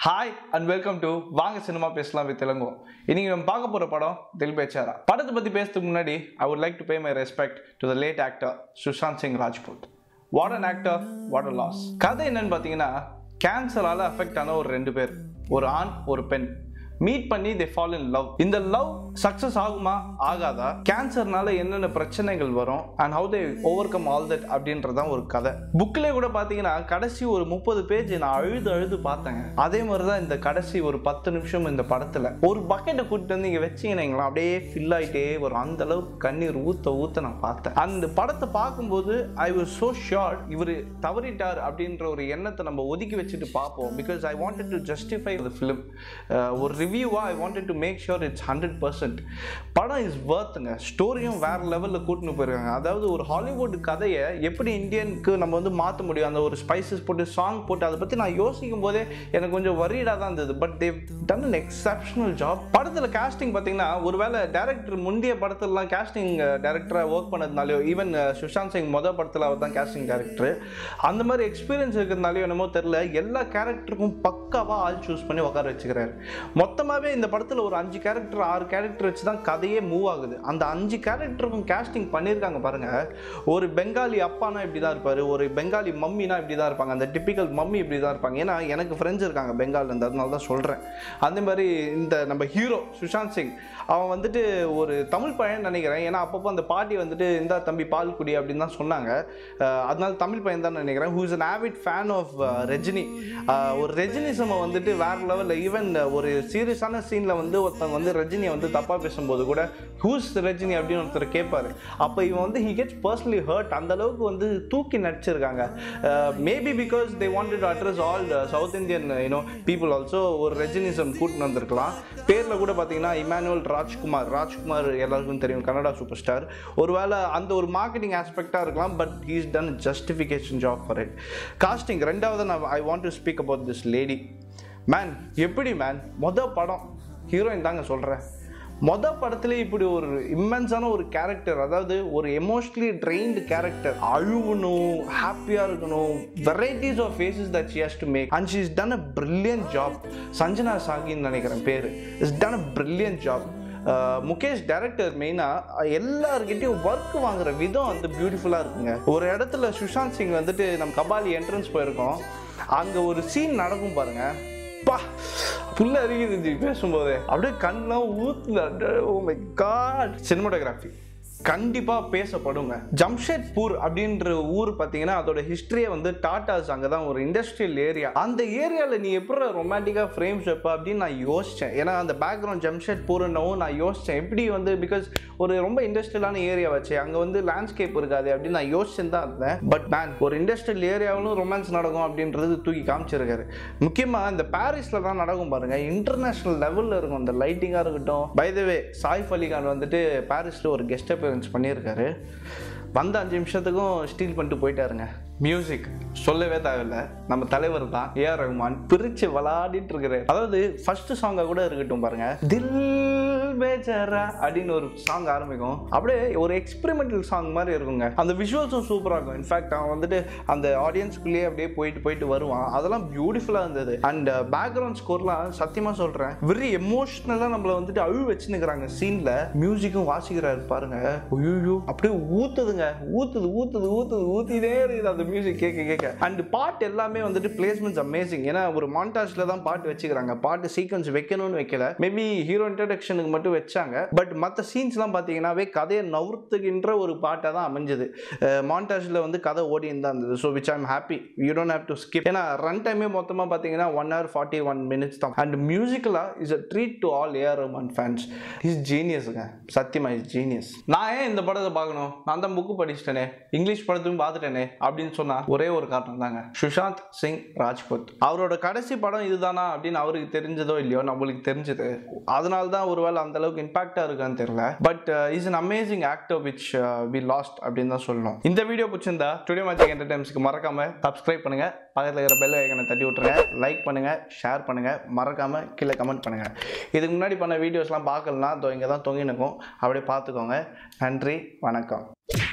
hi and welcome to வாங்க cinema பேசலாம் with Telugu இன்னைக்கு நம்ம பார்க்க போற படம் தில் பேச்சாரா படத்தை பத்தி பேசுறதுக்கு முன்னாடி I would like to pay my respect to the late actor Sushant Singh Rajput what an actor what a loss கதை என்னன்னு பார்த்தீங்கன்னா கேன்சரால அஃபெக்ட் ஆன ஒரு ரெண்டு பேர் ஒரு ஆண் ஒரு பெண் மீட் பண்ணி தே ஃபால் இன் லவ் இந்த லவ் சக்சஸ் ஆகுமா ஆகாதா கேன்சர்னால என்னென்ன பிரச்சனைகள் வரும் and how they overcome all that அப்படின்றதான் ஒரு கதை புக்கிலே கூட பார்த்தீங்கன்னா கடைசி ஒரு முப்பது பேஜ் நான் அழுது அழுது பார்த்தேங்க அதே மாதிரி தான் இந்த கடைசி ஒரு பத்து நிமிஷம் இந்த படத்தில் ஒரு பக்கெட்டை கூட்டிட்டு வந்து இங்கே வச்சிங்கன்னா அப்படியே ஃபில் ஆகிட்டே வரும் அந்த அளவுக்கு கண்ணீர் ஊற்ற ஊற்ற நான் பார்த்தேன் அந்த படத்தை பார்க்கும்போது ஐ வாஸ் ஸோ ஷியோர் இவர் தவறிட்டார் அப்படின்ற ஒரு எண்ணத்தை நம்ம ஒதுக்கி வச்சுட்டு பார்ப்போம் because I wanted to justify the film ஒரு ரிவ்யூவாக I wanted to make sure it's hundred percent படம் இஸ் ஒர்த்துங்க ஸ்டோரியும் வேற லெவலில் கூட்டின்னு போயிருக்காங்க அதாவது ஒரு ஹாலிவுட் கதையை எப்படி இந்தியனுக்கு நம்ம வந்து மாற்ற முடியும் அந்த ஒரு ஸ்பைசஸ் போட்டு சாங் போட்டு அதை பற்றி நான் யோசிக்கும் போதே எனக்கு கொஞ்சம் வரீடாக தான் இருந்தது but they've done an exceptional job படத்தில் casting பார்த்தீங்கன்னா ஒருவேளை டேரக்டர் முந்தைய படத்துலலாம் casting டேரக்டராக ஒர்க் பண்ணதுனாலையோ ஈவன் சுஷாந்த் சிங் மொதல் படத்தில் அவர் தான் casting டேரக்டர் அந்த மாதிரி எக்ஸ்பீரியன்ஸ் இருக்கிறதுனாலையோ என்னமோ தெரில எல்லா கேரக்டருக்கும் பக்காவாக ஆள் சூஸ் பண்ணி உட்கார வச்சுக்கிறாரு மொத்தமாகவே இந்த படத்தில் ஒரு அஞ்சு கேரக்டர் ஆறு கேரக்டர் வச்சு தான் கதையே மூவ் ஆகுது அந்த அஞ்சு கேரக்டருக்கும் casting பண்ணியிருக்காங்க பாருங்க ஒரு பெங்காலி அப்பானா இப்படி தான் இருப்பார் ஒரு பெங்காலி மம்மினா இப்படி தான் இருப்பாங்க அந்த டிப்பிக்கல் மம்மி இப்படி தான் இருப்பாங்க ஏன்னா எனக்கு ஃப்ரெண்ட்ஸ் இருக்காங்க பெங்கால் இருந்து அதனால தான் சொல்கிறேன் அந்த மாதிரி இந்த நம்ம ஹீரோ சுஷாந்த் சிங் அவன் வந்துட்டு ஒரு தமிழ் பையன் நினைக்கிறேன் ஏன்னா அப்பப்போ அந்த பாட்டி வந்துட்டு இந்த தம்பி பால் குடி அப்படின்னு தான் சொன்னாங்க அஹ் அதனால தமிழ் பையன் தான் நினைக்கிறேன் who is an avid fan of Rajini ah ஒரு ரஜினிசமை வந்துட்டு வேற லெவலில் ஈவன் ஒரு சீரியஸான சீனில் வந்து ஒருத்தவங்க வந்து ரஜினியை வந்து தப்பாக பேசும்போது கூட ஹூஸ் ரஜினி அப்படின்னு ஒருத்தர் கேட்பாரு அப்போ இவன் வந்து ஹி கெட்ஸ் பர்சனலி ஹர்ட் அந்த அளவுக்கு வந்து தூக்கி நடிச்சிருக்காங்க maybe because they wanted address all South Indian you know people also ஒரு ரெஜினிசம் கூட்டின்னு வந்திருக்கலாம் பேரில் கூட பார்த்தீங்கன்னா இமானுவல் ராஜ்குமார் ராஜ்குமார் எல்லாருக்கும் தெரியும் கன்னடா சூப்பர் ஸ்டார் ஒருவேளை அந்த ஒரு மார்க்கெட்டிங் ஆஸ்பெக்டாக இருக்கலாம் but he's done justification job for it casting ரெண்டாவது நான் I want to speak about this lady man எப்படி மேன் மொதல் படம் ஹீரோயின் தாங்க சொல்கிறேன் மொத படத்துல இப்படி ஒரு இம்மென்ஸான ஒரு கேரக்டர் அதாவது ஒரு எமோஷ்னலி ட்ரெயின்டு கேரக்டர் அழுவணும் ஹாப்பியாக இருக்கணும் varieties of faces that she has to make and she is done a brilliant job Sanjana சாகின்னு நினைக்கிறேன் பேர் is done a brilliant job Mukesh director மெயினாக எல்லாருக்கிட்டையும் ஒர்க் வாங்குற விதம் வந்து பியூட்டிஃபுல்லாக இருக்குங்க ஒரு இடத்துல சுஷாந்த் சிங் வந்துட்டு நம்ம கபாலி என்ட்ரன்ஸ் போயிருக்கோம் அங்கே ஒரு சீன் நடக்கும் பாருங்க பா புல்ல அருகிது பேசும்போதே அப்படியே கண்ணெலாம் ஊத்துது ஓ மை காட் சினிமாட்டோகிராஃபி கண்டிப்பாக பேசப்படுங்க ஜம்ஷெட்பூர் அப்படின்ற ஊர் பார்த்தீங்கன்னா அதோட ஹிஸ்ட்ரியை வந்து டாட்டாஸ் அங்கே தான் ஒரு இண்டஸ்ட்ரியல் ஏரியா அந்த ஏரியாவில் நீ எப்படி ரொமான்டிக்காக ஃப்ரேம்ஸ் வைப்ப அப்படின்னு நான் யோசித்தேன் ஏன்னா அந்த பேக்ரவுண்ட் ஜம்ஷெட்பூர்னவும் நான் யோசித்தேன் எப்படி வந்து பிகாஸ் ஒரு ரொம்ப இண்டஸ்ட்ரியலான ஏரியா வச்சு அங்கே வந்து லேண்ட்ஸ்கேப் இருக்காது அப்படின்னு நான் யோசிச்சுன்னு தான் இருந்தேன் பட் மேன் ஒரு இண்டஸ்ட்ரியல் ஏரியாவிலும் ரொமான்ஸ் நடக்கும் அப்படின்றது தூக்கி காமிச்சிருக்காரு முக்கியமாக இந்த பாரிஸில் தான் நடக்கும் பாருங்க இன்டர்நேஷ்னல் லெவலில் இருக்கும் அந்த லைட்டிங்காக இருக்கட்டும் by the way Saif Ali Khan வந்துட்டு பாரிஸில் ஒரு கெஸ்ட் அப்பியரன்ஸ் பண்ணியிருக்காரு வந்த அஞ்சு நிமிஷத்துக்கும் ஸ்டீல் பண்ணிட்டு போயிட்டாருங்க மியூசிக் சொல்லவே தேவையில்ல நம்ம தலைவர் தான் ஏஆர் ரஹ்மான் பிரிச்சு விளாடிட்டு இருக்கிறாரு அதாவது ஃபர்ஸ்ட் சாங்கா கூட இருக்கட்டும் பாருங்க தில் பேச்சரா அப்படின்னு ஒரு சாங் ஆரம்பிக்கும் அப்படியே ஒரு எக்ஸ்பெரிமெண்டல் சாங் மாதிரி இருக்குங்க அந்த விஷுவல்ஸும் சூப்பராக இருக்கும் இன்ஃபேக்ட் அவன் வந்துட்டு அந்த ஆடியன்ஸ்குள்ளேயே அப்படியே போயிட்டு போயிட்டு வருவான் அதெல்லாம் பியூட்டிஃபுல்லாக இருந்தது அண்ட் பேக்ரவுண்ட் ஸ்கோர்லாம் சத்தியமாக சொல்கிறேன் வெரி எமோஷ்னலாக நம்மளை வந்துட்டு அழு வச்சுன்னுக்குறாங்க சீனில் மியூசிக்கும் வாசிக்கிறாரு பாருங்க ஐயோ அப்படியே ஊத்துதுங்க ஊத்துது ஊத்துது ஊத்துது ஊத்திட்டே இருக்குது அந்த மியூசிக் கேட்க கேட்க அண்ட் பாட்டு எல்லாமே வந்துட்டு பிளேஸ்மெண்ட்ஸ் அமேசிங் ஏன்னா ஒரு மாண்டாஜில் தான் பாட்டு வச்சுக்கிறாங்க பாட்டு சீக்வன்ஸ் வைக்கணும்னு வைக்கல மேபி ஹீரோ இன்ட்ரடக்ஷனுக்கு மட்டும் வச்சாங்க பட் மற்ற சீன்ஸ்லாம் பார்த்தீங்கன்னாவே கதையை நவுத்துகின்ற ஒரு பாட்டாக தான் அமைஞ்சது மாண்டாஜில் வந்து கதை ஓடின்னு தான் இருந்தது so which I'm happy you don't have to skip ஏன்னா ரன் டைமே மொத்தமாக பார்த்தீங்கன்னா one hour forty one minutes தான் அண்ட் மியூசிக்கலாக is a treat to all A R Rahman fans is ஜீனியஸுங்க சத்தியமா இஸ் ஜீனியஸ் நான் ஏன் இந்த படத்தை பார்க்கணும் நான் தான் புக்கு படிச்சிட்டேனே இங்கிலீஷ் படத்தையும் பார்த்துட்டேனே அப்படின்னு சொன்னா ஒரே ஒரு காரணம் தாங்க சுஷாந்த் சிங் ராஜ்புத் அவரோட கடைசி படம் இதுதானா அப்படின்னு அவருக்கு தெரிஞ்சதோ இல்லையோ நம்மளுக்கு தெரிஞ்சது அதனால தான் ஒருவேளை அந்த அளவுக்கு இம்பாக்டாக இருக்கான்னு தெரியல but is an amazing actor which we lost அப்படின்னு தான் சொல்லணும் இந்த வீடியோ பிடிச்சிருந்தா ஸ்டுடியோ மேஜிக் என்டர்டைன்ஸ்க்கு மறக்காம சப்ஸ்கிரைப் பண்ணுங்க பக்கத்தில் இருக்கிற பெல் ஐக்கனை தட்டி விட்டுருங்க லைக் பண்ணுங்க ஷேர் பண்ணுங்க மறக்காம கீழே கமெண்ட் பண்ணுங்க இதுக்கு முன்னாடி பண்ண வீடியோஸ்லாம் பார்க்கலனா இதோ இங்கே தான் தொங்கினுக்கும் அப்படியே பார்த்துக்கோங்க நன்றி வணக்கம்